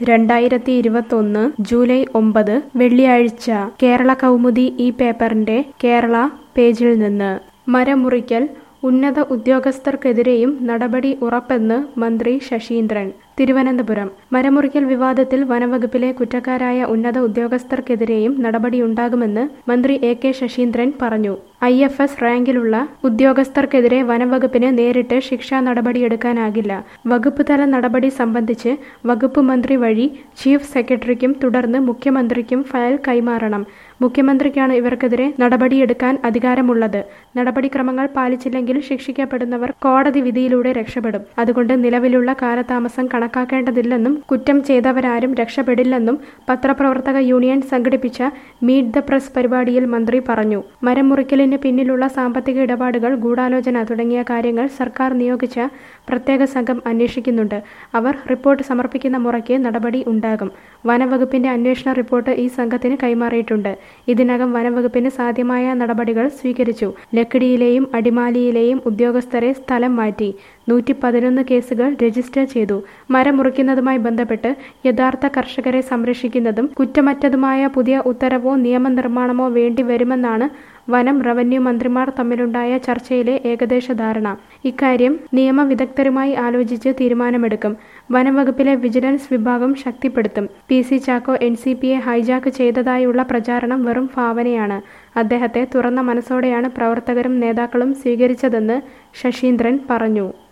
രണ്ടായിരത്തി ഇരുപത്തൊന്ന് ജൂലൈ ഒമ്പത് വെള്ളിയാഴ്ച കേരള കൗമുദി ഈ പേപ്പറിന്റെ കേരള പേജിൽ നിന്ന് മരം മുറിക്കൽ ഉന്നത ഉദ്യോഗസ്ഥർക്കെതിരെയും നടപടി ഉറപ്പെന്ന് മന്ത്രി ശശീന്ദ്രൻ തിരുവനന്തപുരം മരമുറിക്കൽ വിവാദത്തിൽ വനവകുപ്പിലെ കുറ്റക്കാരായ ഉന്നത ഉദ്യോഗസ്ഥർക്കെതിരെയും നടപടിയുണ്ടാകുമെന്ന് മന്ത്രി എ കെ ശശീന്ദ്രൻ പറഞ്ഞു ഐ എഫ് എസ് റാങ്കിലുള്ള ഉദ്യോഗസ്ഥർക്കെതിരെ വനവകുപ്പിന് നേരിട്ട് ശിക്ഷാ നടപടിയെടുക്കാനാകില്ല വകുപ്പ് തല നടപടി സംബന്ധിച്ച് വകുപ്പ് മന്ത്രി വഴി ചീഫ് സെക്രട്ടറിക്കും തുടർന്ന് മുഖ്യമന്ത്രിക്കും ഫയൽ കൈമാറണം മുഖ്യമന്ത്രിക്കാണ് ഇവർക്കെതിരെ നടപടിയെടുക്കാൻ അധികാരമുള്ളത് നടപടിക്രമങ്ങൾ പാലിച്ചില്ലെങ്കിൽ ശിക്ഷിക്കപ്പെടുന്നവർ കോടതി വിധിയിലൂടെ രക്ഷപ്പെടും അതുകൊണ്ട് നിലവിലുള്ള കാലതാമസം കണക്കാക്കേണ്ടതില്ലെന്നും കുറ്റം ചെയ്തവരാരും രക്ഷപ്പെടില്ലെന്നും പത്രപ്രവർത്തക യൂണിയൻ സംഘടിപ്പിച്ച മീറ്റ് ദ പ്രസ് പരിപാടിയിൽ മന്ത്രി പറഞ്ഞു മരം മുറിക്കലിന് പിന്നിലുള്ള സാമ്പത്തിക ഇടപാടുകൾ ഗൂഢാലോചന തുടങ്ങിയ കാര്യങ്ങൾ സർക്കാർ നിയോഗിച്ച പ്രത്യേക സംഘം അന്വേഷിക്കുന്നുണ്ട് അവർ റിപ്പോർട്ട് സമർപ്പിക്കുന്ന മുറയ്ക്ക് നടപടി ഉണ്ടാകും വനവകുപ്പിന്റെ അന്വേഷണ റിപ്പോർട്ട് ഈ സംഘത്തിന് കൈമാറിയിട്ടുണ്ട് ഇതിനകം വനവകുപ്പിന് സാധ്യമായ നടപടികൾ സ്വീകരിച്ചു ലക്കിടിയിലെയും അടിമാലിയിലെയും ഉദ്യോഗസ്ഥരെ സ്ഥലം മാറ്റി നൂറ്റി പതിനൊന്ന് കേസുകൾ രജിസ്റ്റർ ചെയ്തു മരം മുറിക്കുന്നതുമായി ബന്ധപ്പെട്ട് യഥാർത്ഥ കർഷകരെ സംരക്ഷിക്കുന്നതും കുറ്റമറ്റതുമായ പുതിയ ഉത്തരവോ നിയമനിർമ്മാണമോ വേണ്ടി വരുമെന്നാണ് വനം റവന്യൂ മന്ത്രിമാർ തമ്മിലുണ്ടായ ചർച്ചയിലെ ഏകദേശ ധാരണ ഇക്കാര്യം നിയമവിദഗ്ധരുമായി ആലോചിച്ച് തീരുമാനമെടുക്കും വനംവകുപ്പിലെ വിജിലൻസ് വിഭാഗം ശക്തിപ്പെടുത്തും P C Chacko N C പിയെ ഹൈജാക്ക് ചെയ്തതായുള്ള പ്രചാരണം വെറും ഭാവനയാണ് അദ്ദേഹത്തെ തുറന്ന മനസ്സോടെയാണ് പ്രവർത്തകരും നേതാക്കളും സ്വീകരിച്ചതെന്ന് ശശീന്ദ്രൻ പറഞ്ഞു